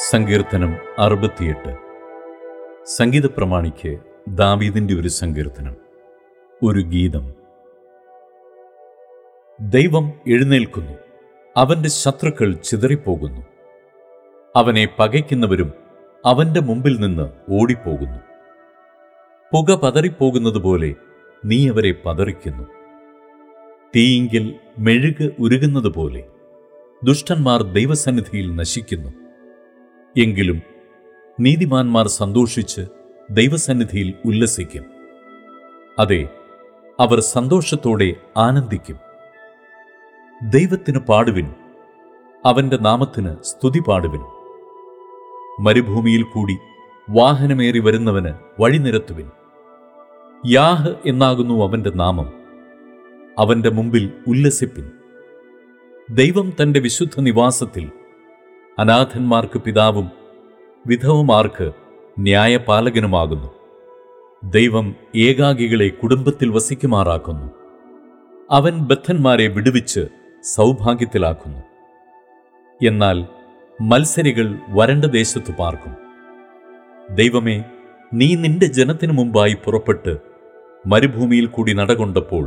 സങ്കീർത്തനം അറുപത്തിയെട്ട് സംഗീത പ്രമാണിക്ക് ദാവീദിന്റെ ഒരു സങ്കീർത്തനം ഒരു ഗീതം ദൈവം എഴുന്നേൽക്കുന്നു അവന്റെ ശത്രുക്കൾ ചിതറിപ്പോകുന്നു അവനെ പകയ്ക്കുന്നവരും അവന്റെ മുമ്പിൽ നിന്ന് ഓടിപ്പോകുന്നു പുക പതറിപ്പോകുന്നതുപോലെ നീ അവരെ പതറിക്കുന്നു തീയിങ്കിൽ മെഴുക് ഉരുകുന്നതുപോലെ ദുഷ്ടന്മാർ ദൈവസന്നിധിയിൽ നശിക്കുന്നു എങ്കിലും നീതിമാന്മാർ സന്തോഷിച്ച് ദൈവസന്നിധിയിൽ ഉല്ലസിക്കും അതെ അവർ സന്തോഷത്തോടെ ആനന്ദിക്കും ദൈവത്തിന് പാടുവിൻ അവന്റെ നാമത്തിന് സ്തുതി പാടുവിൻ മരുഭൂമിയിൽ കൂടി വാഹനമേറി വരുന്നവന് വഴി നിരത്തുവിൻ യാഹ് എന്നാകുന്നു അവന്റെ നാമം അവന്റെ മുമ്പിൽ ഉല്ലസിപ്പിൻ ദൈവം തന്റെ വിശുദ്ധ നിവാസത്തിൽ അനാഥന്മാർക്ക് പിതാവും വിധവമാർക്ക് ന്യായപാലകനുമാകുന്നു ദൈവം ഏകാകികളെ കുടുംബത്തിൽ വസിക്കുമാറാക്കുന്നു അവൻ ബദ്ധന്മാരെ വിടുവിച്ച് സൗഭാഗ്യത്തിലാക്കുന്നു എന്നാൽ മത്സരികൾ വരണ്ട ദേശത്തു പാർക്കും ദൈവമേ നീ നിന്റെ ജനത്തിനു മുമ്പായി പുറപ്പെട്ട് മരുഭൂമിയിൽ കൂടി നടകൊണ്ടപ്പോൾ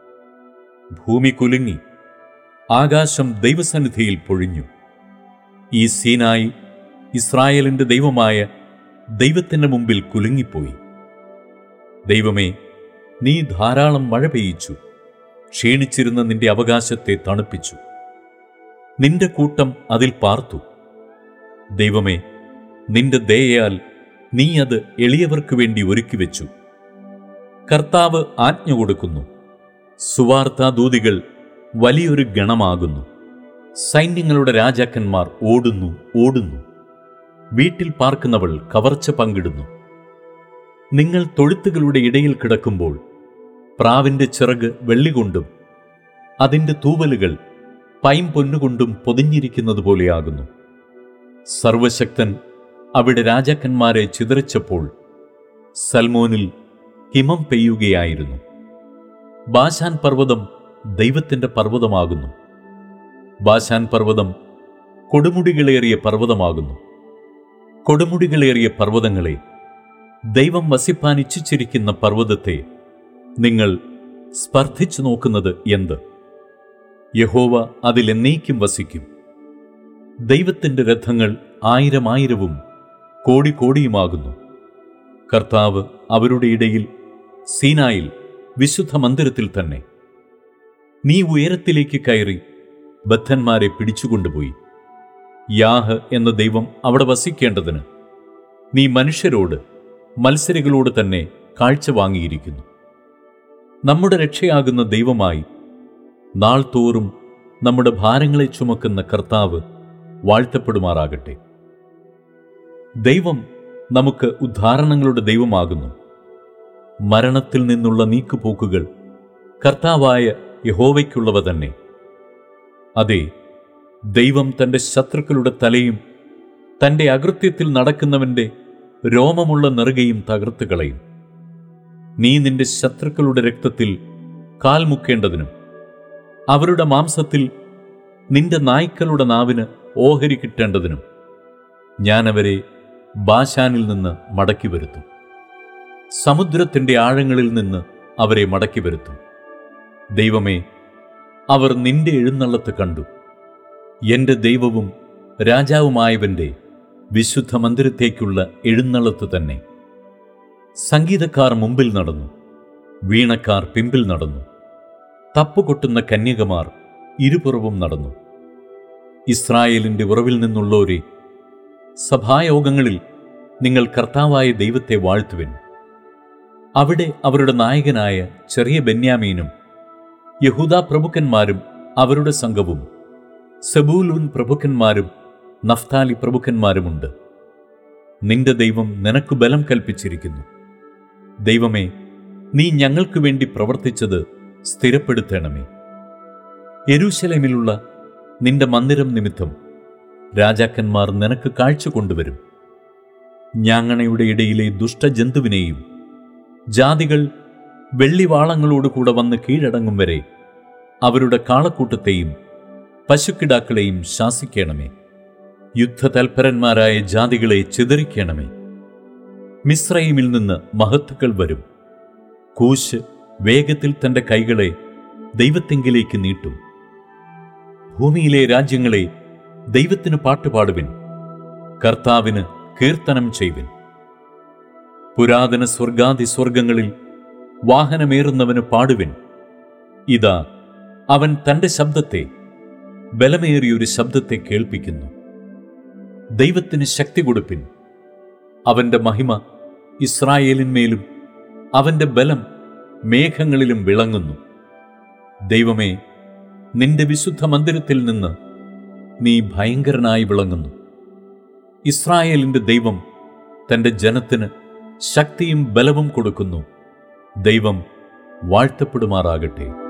ഭൂമി കുലുങ്ങി ആകാശം ദൈവസന്നിധിയിൽ പൊഴിഞ്ഞു ഈ സീനായി ഇസ്രായേലിന്റെ ദൈവമായ ദൈവത്തിന്റെ മുമ്പിൽ കുലുങ്ങിപ്പോയി ദൈവമേ നീ ധാരാളം മഴ പെയ്യിച്ചു ക്ഷീണിച്ചിരുന്ന നിന്റെ അവകാശത്തെ തണുപ്പിച്ചു നിന്റെ കൂട്ടം അതിൽ പാർത്തു ദൈവമേ നിന്റെ ദയയാൽ നീ അത് എളിയവർക്ക് വേണ്ടി ഒരുക്കിവെച്ചു കർത്താവ് ആജ്ഞ കൊടുക്കുന്നു സുവാർത്താദൂതികൾ വലിയൊരു ഗണമാകുന്നു സൈന്യങ്ങളുടെ രാജാക്കന്മാർ ഓടുന്നു ഓടുന്നു വീട്ടിൽ പാർക്കുന്നവൾ കവർച്ച പങ്കിടുന്നു നിങ്ങൾ തൊഴുത്തുകളുടെ ഇടയിൽ കിടക്കുമ്പോൾ പ്രാവിന്റെ ചിറക് വെള്ളികൊണ്ടും അതിന്റെ തൂവലുകൾ പൈം പൊന്നുകൊണ്ടും പൊതിഞ്ഞിരിക്കുന്നത് പോലെയാകുന്നു സർവശക്തൻ അവിടെ രാജാക്കന്മാരെ ചിതറിച്ചപ്പോൾ സൽമോനിൽ ഹിമം പെയ്യുകയായിരുന്നു ബാശാൻ പർവ്വതം ദൈവത്തിന്റെ പർവ്വതമാകുന്നു ബാശാൻ പർവ്വതം കൊടുമുടികളേറിയ പർവ്വതമാകുന്നു കൊടുമുടികളേറിയ പർവ്വതങ്ങളെ ദൈവം വസിപ്പാൻ ഇച്ഛിച്ചിരിക്കുന്ന പർവ്വതത്തെ നിങ്ങൾ സ്പർദ്ധിച്ചു നോക്കുന്നത് എന്ത് യഹോവ അതിലെന്നേക്കും വസിക്കും ദൈവത്തിന്റെ രഥങ്ങൾ ആയിരമായിരവും കോടി കോടിയുമാകുന്നു കർത്താവ് അവരുടെ ഇടയിൽ സീനായിൽ വിശുദ്ധ മന്ദിരത്തിൽ തന്നെ നീ ഉയരത്തിലേക്ക് കയറി ബദ്ധന്മാരെ പിടിച്ചുകൊണ്ടുപോയി യാഹ് എന്ന ദൈവം അവിടെ വസിക്കേണ്ടതിന് നീ മനുഷ്യരോട് മത്സരികളോട് തന്നെ കാഴ്ച വാങ്ങിയിരിക്കുന്നു നമ്മുടെ രക്ഷയാകുന്ന ദൈവമായി നാൾ തോറും നമ്മുടെ ഭാരങ്ങളെ ചുമക്കുന്ന കർത്താവ് വാഴ്ത്തപ്പെടുമാറാകട്ടെ ദൈവം നമുക്ക് ഉദ്ധാരണങ്ങളുടെ ദൈവമാകുന്നു മരണത്തിൽ നിന്നുള്ള നീക്കുപോക്കുകൾ കർത്താവായ യഹോവയ്ക്കുള്ളവ തന്നെ അതെ ദൈവം തന്റെ ശത്രുക്കളുടെ തലയും തന്റെ അകൃത്യത്തിൽ നടക്കുന്നവന്റെ രോമമുള്ള നെറുകയും തകർത്ത് കളയും നീ നിന്റെ ശത്രുക്കളുടെ രക്തത്തിൽ കാൽ മുക്കേണ്ടതിനും അവരുടെ മാംസത്തിൽ നിന്റെ നായ്ക്കളുടെ നാവിന് ഓഹരി കിട്ടേണ്ടതിനും ഞാൻ അവരെ ബാശാനിൽ നിന്ന് മടക്കി വരുത്തും സമുദ്രത്തിന്റെ ആഴങ്ങളിൽ നിന്ന് അവരെ മടക്കി വരുത്തും ദൈവമേ അവർ നിന്റെ എഴുന്നള്ളത്ത് കണ്ടു എന്റെ ദൈവവും രാജാവുമായവന്റെ വിശുദ്ധ മന്ദിരത്തേക്കുള്ള എഴുന്നള്ളത്ത് തന്നെ സംഗീതക്കാർ മുമ്പിൽ നടന്നു വീണക്കാർ പിമ്പിൽ നടന്നു തപ്പുകൊട്ടുന്ന കന്യകമാർ ഇരുപുറവും നടന്നു ഇസ്രായേലിന്റെ ഉറവിൽ നിന്നുള്ളവരെ സഭായോഗങ്ങളിൽ നിങ്ങൾ കർത്താവായ ദൈവത്തെ വാഴ്ത്തുവിൻ അവിടെ അവരുടെ നായകനായ ചെറിയ ബെന്യാമീനും യഹൂദ പ്രഭുക്കന്മാരും അവരുടെ സംഘവും സെബൂലൂൻ പ്രഭുക്കന്മാരും നഫ്താലി പ്രഭുക്കന്മാരുമുണ്ട് നിന്റെ ദൈവം നിനക്ക് ബലം കൽപ്പിച്ചിരിക്കുന്നു ദൈവമേ നീ ഞങ്ങൾക്ക് വേണ്ടി പ്രവർത്തിച്ചത് സ്ഥിരപ്പെടുത്തണമേ യെരൂശലേമിലുള്ള നിന്റെ മന്ദിരം നിമിത്തം രാജാക്കന്മാർ നിനക്ക് കാഴ്ച കൊണ്ടുവരും ഞാങ്ങണയുടെ ഇടയിലെ ദുഷ്ടജന്തുവിനെയും ജാതികൾ വെള്ളിവാളങ്ങളോടുകൂടെ വന്ന് കീഴടങ്ങും വരെ അവരുടെ കാളക്കൂട്ടത്തെയും പശുക്കിടാക്കളെയും ശാസിക്കണമേ യുദ്ധതൽപരന്മാരായ ജാതികളെ ചിതറിക്കണമേ മിശ്രയിമിൽ നിന്ന് മഹത്തുക്കൾ വരും കൂശ് വേഗത്തിൽ തന്റെ കൈകളെ ദൈവത്തെങ്കിലേക്ക് നീട്ടും ഭൂമിയിലെ രാജ്യങ്ങളെ ദൈവത്തിന് പാട്ടുപാടുവിൻ കർത്താവിന് കീർത്തനം ചെയ്വിൻ പുരാതന സ്വർഗാദി സ്വർഗങ്ങളിൽ വാഹനമേറുന്നവന് പാടുവിൻ ഇതാ അവൻ തന്റെ ശബ്ദത്തെ ബലമേറിയൊരു ശബ്ദത്തെ കേൾപ്പിക്കുന്നു ദൈവത്തിന് ശക്തി കൊടുപ്പിൻ അവന്റെ മഹിമ ഇസ്രായേലിന്മേലും അവന്റെ ബലം മേഘങ്ങളിലും വിളങ്ങുന്നു ദൈവമേ നിന്റെ വിശുദ്ധ മന്ദിരത്തിൽ നിന്ന് നീ ഭയങ്കരനായി വിളങ്ങുന്നു ഇസ്രായേലിന്റെ ദൈവം തന്റെ ജനത്തിന് ശക്തിയും ബലവും കൊടുക്കുന്നു ദൈവം വാഴ്ത്തപ്പെടുമാറാകട്ടെ